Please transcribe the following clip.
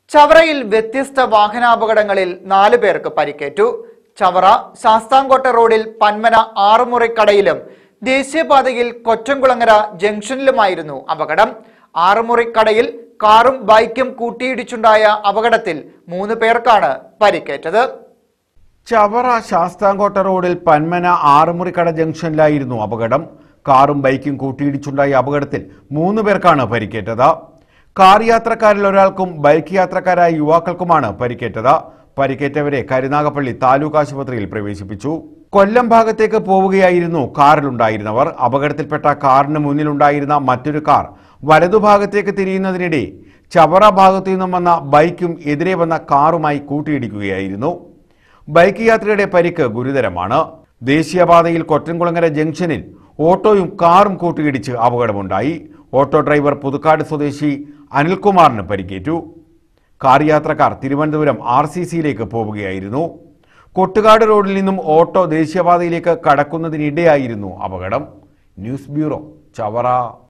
ചവറയിൽ വ്യത്യസ്ത വാഹനാപകടങ്ങളിൽ നാലു പേർക്ക് പരിക്കേറ്റു ചവറ ശാസ്താംകോട്ട റോഡിൽ പന്മന ആറുമുറിക്കടയിലും ദേശീയപാതയിൽ കൊറ്റംകുളങ്ങര ജംഗ്ഷനിലുമായിരുന്നു അപകടം ആറുമുറിക്കടയിൽ കാറും ബൈക്കും കൂട്ടിയിടിച്ചുണ്ടായ അപകടത്തിൽ മൂന്ന് പേർക്കാണ് പരിക്കേറ്റത് ചവറ ശാസ്താംകോട്ട റോഡിൽ പന്മന ആറുമുറിക്കട ജംഗ്ഷനിലായിരുന്നു അപകടം കാറും ബൈക്കും കൂട്ടിയിടിച്ചുണ്ടായ അപകടത്തിൽ മൂന്ന് പേർക്കാണ് പരിക്കേറ്റത് കാർ യാത്രക്കാരിൽ ഒരാൾക്കും ബൈക്ക് യാത്രക്കാരായ യുവാക്കൾക്കുമാണ് പരിക്കേറ്റത് പരിക്കേറ്റവരെ കരുനാഗപ്പള്ളി താലൂക്ക് ആശുപത്രിയിൽ പ്രവേശിപ്പിച്ചു കൊല്ലം ഭാഗത്തേക്ക് പോവുകയായിരുന്നു കാറിലുണ്ടായിരുന്നവർ അപകടത്തിൽപ്പെട്ട കാറിന് മുന്നിലുണ്ടായിരുന്ന മറ്റൊരു കാർ വലതുഭാഗത്തേക്ക് തിരിയുന്നതിനിടെ ചവറ ഭാഗത്തു നിന്നും വന്ന ബൈക്കും എതിരെ വന്ന കാറുമായി കൂട്ടിയിടിക്കുകയായിരുന്നു ബൈക്ക് യാത്രികരുടെ പരിക്ക് ഗുരുതരമാണ് ദേശീയപാതയിൽ കൊറ്റൻകുളങ്ങര ജംഗ്ഷനിൽ ഓട്ടോയും കാറും കൂട്ടിയിടിച്ച് അപകടമുണ്ടായി ഓട്ടോ ഡ്രൈവർ പുതുക്കാട് സ്വദേശി അനിൽകുമാറിന് പരിക്കേറ്റു കാർ യാത്രക്കാർ തിരുവനന്തപുരം ആർ സി സിയിലേക്ക് പോവുകയായിരുന്നു കൊട്ടുകാട് റോഡിൽ നിന്നും ഓട്ടോ ദേശീയപാതയിലേക്ക് കടക്കുന്നതിനിടെയായിരുന്നു അപകടം ന്യൂസ് ബ്യൂറോ ചവറ